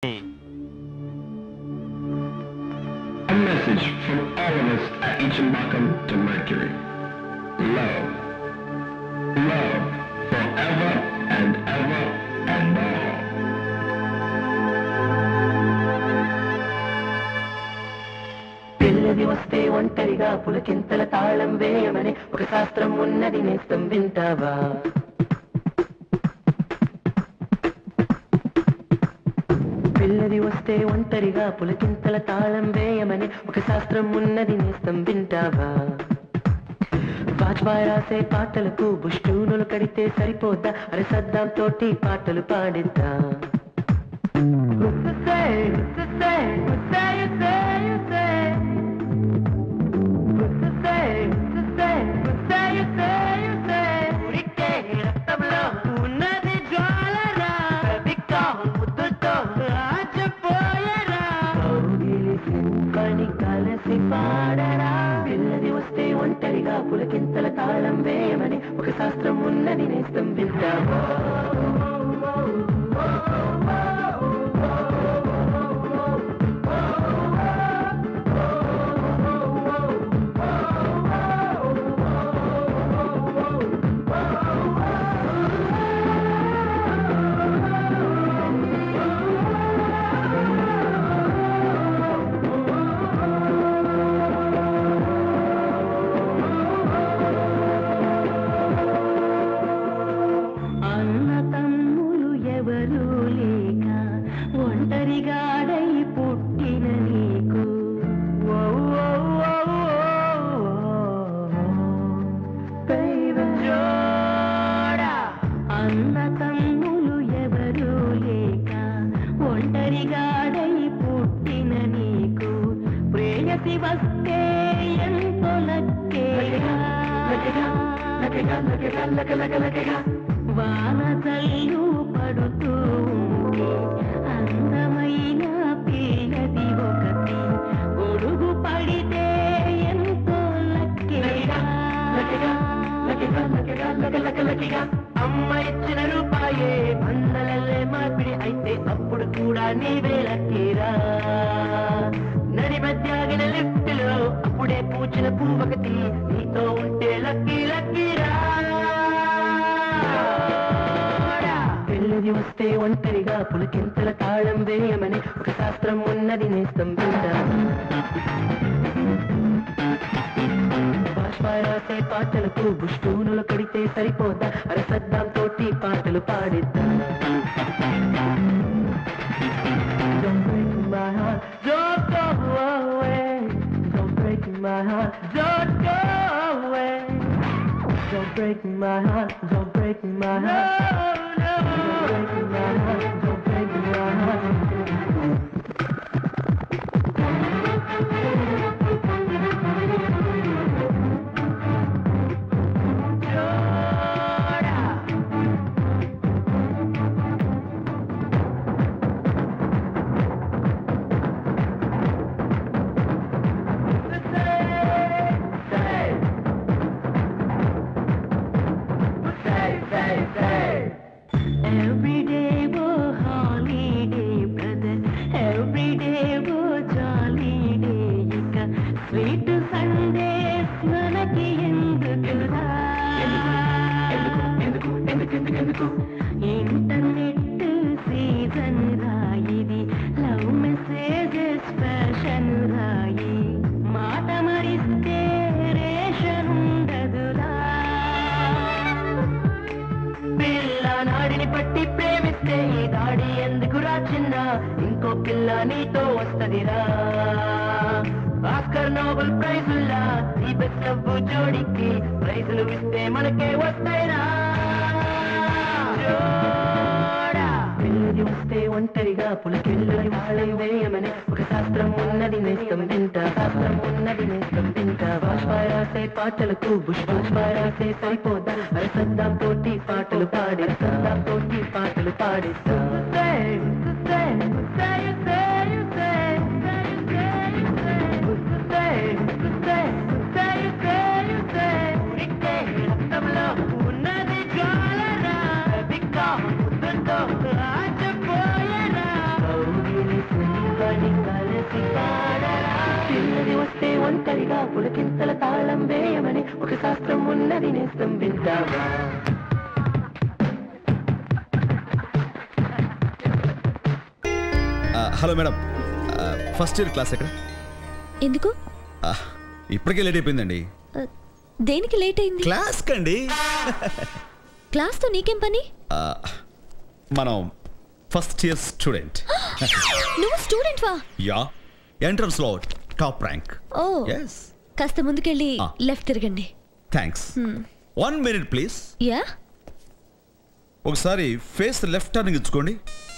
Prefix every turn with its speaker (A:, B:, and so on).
A: A message from all of us at Ichimbakum to Mercury. Love. Love forever and ever and all.
B: పిల్లది వస్తే ఒంటరిగా పులకింతల తాళం వేయమని ఒక శాస్త్రం ఉన్నది నేస్తం వింటావా పిల్లది వస్తే ఒంటరిగా పులకింతల తాళం వేయమని ఒక శాస్త్రం ఉన్నది నేస్తం వింటావా వాజ్పాయ్ రాసే పాటలకు బుష్టూనులు కడితే సరిపోద్దా అరే సద్దాం తోటి పాటలు పాడిద్దా Say, say, say, say, say. పిల్లది వస్తే ఒంటరిగా పులకింతల తాళం వేయమని ఒక శాస్త్రం ఉన్నది నేస్తం వింటావా అన్న తమ్ములు ఎవరు లేక ఒంటరిగాడై పుట్టిన నీకు ఓ, ఓ, ఓ, ఓ, baby. జోడా. అన్న తమ్ములు ఎవరు లేక ఒంటరిగాడై పుట్టిన నీకు ప్రేయసి వస్తే ఎంతో లక్కేగా వాన చల్లు పడుతూ ఉంటే అందమైన పిల్లది ఒకటి గొడుగు పడితే ఎంతో లక్కేగా అమ్మ ఇచ్చిన రూపాయే వందలల్లే మార్పిడి అయితే అప్పుడు కూడా నీవే లక్కీరా నడి మధ్యాగిన లిఫ్ట్ లో అప్పుడే పూచిన పువ్వకటి నీతో ఉంటే లక్కీ లక్కీరా పెళ్ళది వస్తే ఒంటరిగా పులకింతల తాళం వేయమని ఒక శాస్త్రం ఉన్నది నేస్తం వింటా బాష్పాయ్ రాసే పాటలకు బుష్టూనులు కడితే సరిపోదా అరే సద్దాం తోటి పాటలు పాడిద్దా Don't break my heart, don't go away. Don't break my heart, don't go away. Don't break my heart, don't break my heart. No, no. Don't break my heart, don't break my heart. Every day wo holiday brother Every day wo jolly day ఇక sweet Sundays మనకి ఎందుకురా internet season రాయిది love messages fashion రాయి మాట మరిస్తే ration ఉండదురా పిల్ల నాడిని పట్టి ప్రేమిస్తే ఈ దాడి ఎందుకురా చిన్న ఇంకో పిల్ల నీతో వస్తదిరా ఆస్కర్ నోబెల్ ప్రైజుల్లా ఈ బెస్ట్ లవ్ జోడికి ప్రైజులు ఇస్తే మనకే వస్తాయిరా జోడా. పిల్లది వస్తే ఒంటరిగా పులకెళ్ళని వాళ్ళని వేయమని ఒక శాస్త్రం ఉన్నది నేస్తం వింటా శాస్త్రం ఉన్నది నేస్తం వింటా బాష్పాయ్ రాసే పాటలకు బుష్ బాష్పాయ్ రాసే సరిపోదా అరే సద్దాం తోటి పాటలు పాడి సద్దాం తోటి పాటలు పాడి ఉన్నది జ్వాలరా బిక్క ముద్దుతో ఆచపోయరా ఒంటరిగా పులకింతల తాళం వేయమని ఒక శాస్త్రం ఉన్నది నేస్తం విందామా
C: hello madam first year class ఎక్కడ
D: ఎందుకు
C: ఆ, ఇప్పటికే లేట్ అయిపోయిందండి
D: ఆ, దేనికి లేట్ అయింది
C: క్లాస్ కండి
D: క్లాస్తో నీకేం పని
C: ఆ, మనం ఫస్ట్ ఇయర్ స్టూడెంట్
D: నువ్వు స్టూడెంట్ వా
C: యా ఎంట్రన్స్ లో టాప్ ర్యాంక్
D: ఓ
C: ఎస్
D: కాస్త ముందుకెళ్ళి
C: ఆ.
D: లెఫ్ట్ తిరగండి
C: thanks one minute please
D: yeah
C: ఒకసారి ఫేస్ లెఫ్ట్ టర్నింగ్ ఇచ్చుకోండి